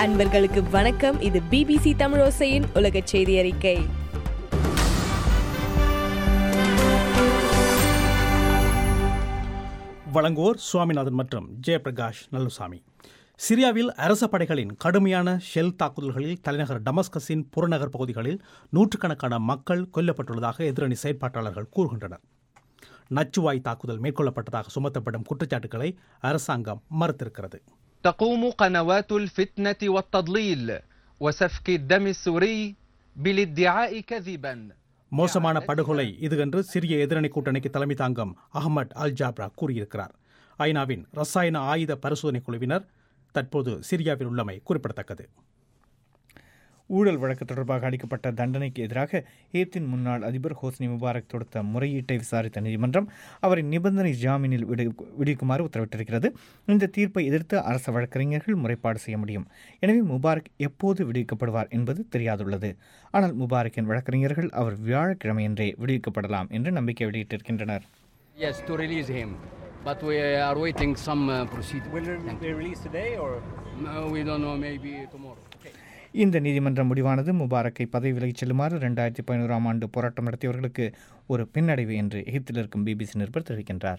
அன்பர்களுக்கு வணக்கம் இது பிபிசி தமிழோசையின் உலக செய்தி அறிக்கை வழங்குவோர் சுவாமிநாதன் மற்றும் ஜெயபிரகாஷ் நல்லுசாமி சிரியாவில் அரச படைகளின் கடுமையான ஷெல் தாக்குதல்களில் தலைநகர் டமஸ்கஸின் புறநகர் பகுதிகளில் நூற்றுக்கணக்கான மக்கள் கொல்லப்பட்டுள்ளதாக எதிரணி செயற்பாட்டாளர்கள் கூறுகின்றனர் நச்சுவாய் தாக்குதல் மேற்கொள்ளப்பட்டதாக சுமத்தப்படும் குற்றச்சாட்டுகளை அரசாங்கம் மறுத்திருக்கிறது تقوم قنوات الفتنة والتضليل وسفك الدم السوري بالادعاء كذبا மோசமான படுகொலை இது என்று சிரிய எதிரணி கூட்டணிக்கு தலைமை தாங்கும் அகமட் அல் ஜாப்ரா கூறியிருக்கிறார் ஐநாவின் ரசாயன ஆயுத பரிசோதனை குழுவினர் தற்போது சிரியாவில் உள்ளமை குறிப்பிடத்தக்கது ஊழல் வழக்கு தொடர்பாக அளிக்கப்பட்ட தண்டனைக்கு எதிராக ஏப்தின் முன்னாள் அதிபர் ஹோஸ்னி முபாரக் தொடுத்த முறையீட்டை விசாரித்த நீதிமன்றம் அவரை நிபந்தனை ஜாமீனில் விடு விடுவிக்குமாறு உத்தரவிட்டிருக்கிறது இந்த தீர்ப்பை எதிர்த்து அரசு வழக்கறிஞர்கள் முறைப்பாடு செய்ய முடியும் எனவே முபாரக் எப்போது விடுவிக்கப்படுவார் என்பது தெரியாதுள்ளது ஆனால் முபாரக்கின் வழக்கறிஞர்கள் அவர் வியாழக்கிழமையன்றே விடுவிக்கப்படலாம் என்று நம்பிக்கை வெளியிட்டிருக்கின்றனர் Yes, to release him. But we are waiting some uh, procedure. Will it be released today or? No, we don't know, maybe tomorrow. இந்த நீதிமன்ற முடிவானது முபாரக்கை பதவி விலகிச் செல்லுமாறு ரெண்டாயிரத்தி பதினோராம் ஆண்டு போராட்டம் நடத்தியவர்களுக்கு ஒரு பின்னடைவு என்று எகிப்தில் இருக்கும் பிபிசி நிருபர் தெரிவிக்கின்றார்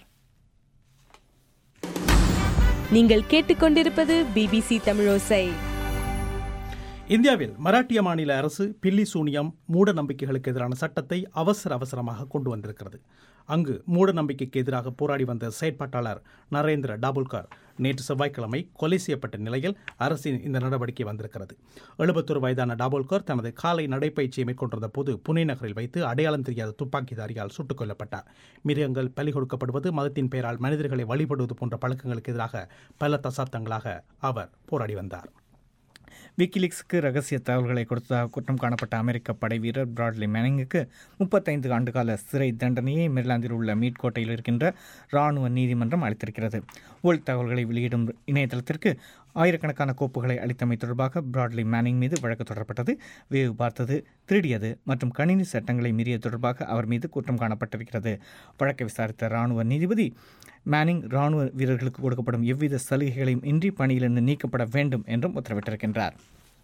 நீங்கள் கேட்டுக்கொண்டிருப்பது பிபிசி தமிழோசை இந்தியாவில் மராட்டிய மாநில அரசு பில்லி சூனியம் மூட நம்பிக்கைகளுக்கு எதிரான சட்டத்தை அவசர அவசரமாக கொண்டு வந்திருக்கிறது அங்கு மூட நம்பிக்கைக்கு எதிராக போராடி வந்த செயற்பாட்டாளர் நரேந்திர டாபுல்கர் நேற்று செவ்வாய்க்கிழமை கொலை செய்யப்பட்ட நிலையில் அரசின் இந்த நடவடிக்கை வந்திருக்கிறது எழுபத்தொரு வயதான டாபோல்கர் தனது காலை நடைப்பயிற்சியை மேற்கொண்டிருந்த போது புனே நகரில் வைத்து அடையாளம் தெரியாத துப்பாக்கிதாரியால் சுட்டுக் கொல்லப்பட்டார் மிருகங்கள் பலி கொடுக்கப்படுவது மதத்தின் பெயரால் மனிதர்களை வழிபடுவது போன்ற பழக்கங்களுக்கு எதிராக பல தசாப்தங்களாக அவர் போராடி வந்தார் விக்கிலீக்ஸுக்கு ரகசிய தகவல்களை கொடுத்ததாக குற்றம் காணப்பட்ட அமெரிக்க படை வீரர் பிராட்லி மேனிங்குக்கு முப்பத்தைந்து ஆண்டுகால சிறை தண்டனையை மெரிலாந்தில் உள்ள மீட்கோட்டையில் இருக்கின்ற இராணுவ நீதிமன்றம் அளித்திருக்கிறது உள் தகவல்களை வெளியிடும் இணையதளத்திற்கு ஆயிரக்கணக்கான கோப்புகளை அளித்தமை தொடர்பாக பிராட்லி மேனிங் மீது வழக்கு தொடரப்பட்டது வேவு பார்த்தது திருடியது மற்றும் கணினி சட்டங்களை மீறியது தொடர்பாக அவர் மீது குற்றம் காணப்பட்டிருக்கிறது வழக்கை விசாரித்த இராணுவ நீதிபதி மேனிங் இராணுவ வீரர்களுக்கு கொடுக்கப்படும் எவ்வித சலுகைகளையும் இன்றி பணியிலிருந்து நீக்கப்பட வேண்டும் என்றும் உத்தரவிட்டிருக்கின்றார்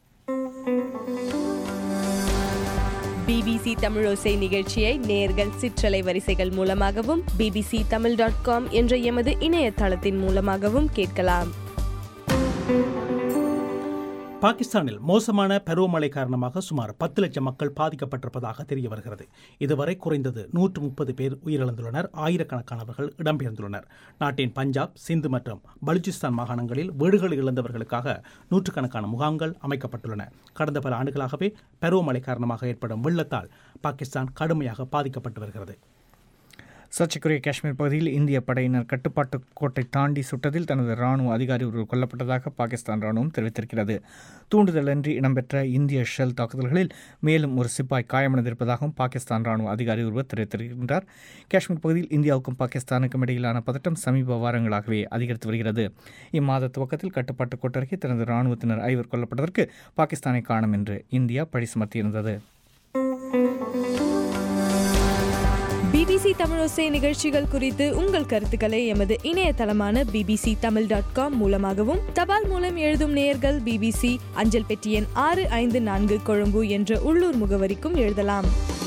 பிபிசி தமிழோசை நிகழ்ச்சியை நேர்கள் சிற்றலை வரிசைகள் மூலமாகவும் பிபிசி தமிழ் டாட் காம் என்ற எமது இணையதளத்தின் மூலமாகவும் கேட்கலாம் பாகிஸ்தானில் மோசமான பருவமழை காரணமாக சுமார் பத்து லட்சம் மக்கள் பாதிக்கப்பட்டிருப்பதாக தெரிய வருகிறது இதுவரை குறைந்தது நூற்று முப்பது பேர் உயிரிழந்துள்ளனர் ஆயிரக்கணக்கானவர்கள் இடம்பெயர்ந்துள்ளனர் நாட்டின் பஞ்சாப் சிந்து மற்றும் பலுச்சிஸ்தான் மாகாணங்களில் வீடுகள் இழந்தவர்களுக்காக நூற்றுக்கணக்கான முகாம்கள் அமைக்கப்பட்டுள்ளன கடந்த பல ஆண்டுகளாகவே பருவமழை காரணமாக ஏற்படும் வெள்ளத்தால் பாகிஸ்தான் கடுமையாக பாதிக்கப்பட்டு வருகிறது சர்ச்சைக்குரிய காஷ்மீர் பகுதியில் இந்திய படையினர் கட்டுப்பாட்டு கோட்டை தாண்டி சுட்டதில் தனது ராணுவ அதிகாரி ஒருவர் கொல்லப்பட்டதாக பாகிஸ்தான் ராணுவம் தெரிவித்திருக்கிறது தூண்டுதலின்றி இடம்பெற்ற இந்திய ஷெல் தாக்குதல்களில் மேலும் ஒரு சிப்பாய் காயமடைந்திருப்பதாகவும் பாகிஸ்தான் ராணுவ அதிகாரி ஒருவர் தெரிவித்திருக்கின்றார் காஷ்மீர் பகுதியில் இந்தியாவுக்கும் பாகிஸ்தானுக்கும் இடையிலான பதட்டம் சமீப வாரங்களாகவே அதிகரித்து வருகிறது இம்மாத துவக்கத்தில் கட்டுப்பாட்டு கோட்டருகே தனது ராணுவத்தினர் ஐவர் கொல்லப்பட்டதற்கு பாகிஸ்தானை காணும் என்று இந்தியா பழி சுமத்தியிருந்தது பிபிசி தமிழோசை நிகழ்ச்சிகள் குறித்து உங்கள் கருத்துக்களை எமது இணையதளமான பிபிசி தமிழ் டாட் காம் மூலமாகவும் தபால் மூலம் எழுதும் நேயர்கள் பிபிசி அஞ்சல் பெட்டி எண் ஆறு ஐந்து நான்கு கொழும்பு என்ற உள்ளூர் முகவரிக்கும் எழுதலாம்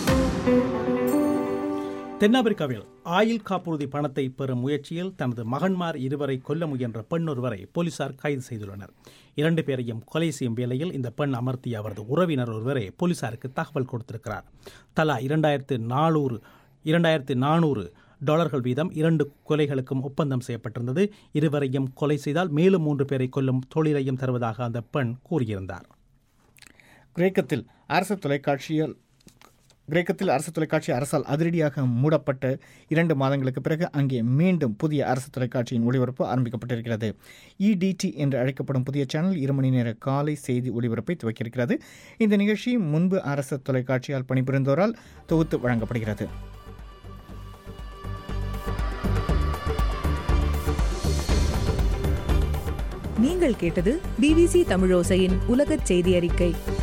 தென்னாப்பிரிக்காவில் ஆயுள் காப்புறுதி பணத்தை பெறும் முயற்சியில் தனது மகன்மார் இருவரை கொல்ல முயன்ற பெண் ஒருவரை போலீசார் கைது செய்துள்ளனர் இரண்டு பேரையும் கொலை செய்யும் வேளையில் இந்த பெண் அமர்த்திய அவரது உறவினர் ஒருவரே போலீசாருக்கு தகவல் கொடுத்திருக்கிறார் தலா இரண்டாயிரத்து நானூறு இரண்டாயிரத்து நானூறு டாலர்கள் வீதம் இரண்டு கொலைகளுக்கும் ஒப்பந்தம் செய்யப்பட்டிருந்தது இருவரையும் கொலை செய்தால் மேலும் மூன்று பேரை கொல்லும் தொழிலையும் தருவதாக அந்த பெண் கூறியிருந்தார் கிரேக்கத்தில் அரசு தொலைக்காட்சியில் கிரேக்கத்தில் அரசு தொலைக்காட்சி அரசால் அதிரடியாக மூடப்பட்ட இரண்டு மாதங்களுக்கு பிறகு அங்கே மீண்டும் புதிய அரசு தொலைக்காட்சியின் ஒளிபரப்பு ஆரம்பிக்கப்பட்டிருக்கிறது இடிடி என்று அழைக்கப்படும் புதிய சேனல் இரு மணி நேர காலை செய்தி ஒளிபரப்பை துவக்கியிருக்கிறது இந்த நிகழ்ச்சி முன்பு அரசு தொலைக்காட்சியால் பணிபுரிந்தோரால் தொகுத்து வழங்கப்படுகிறது நீங்கள் கேட்டது பிபிசி தமிழோசையின் உலகச் செய்தி அறிக்கை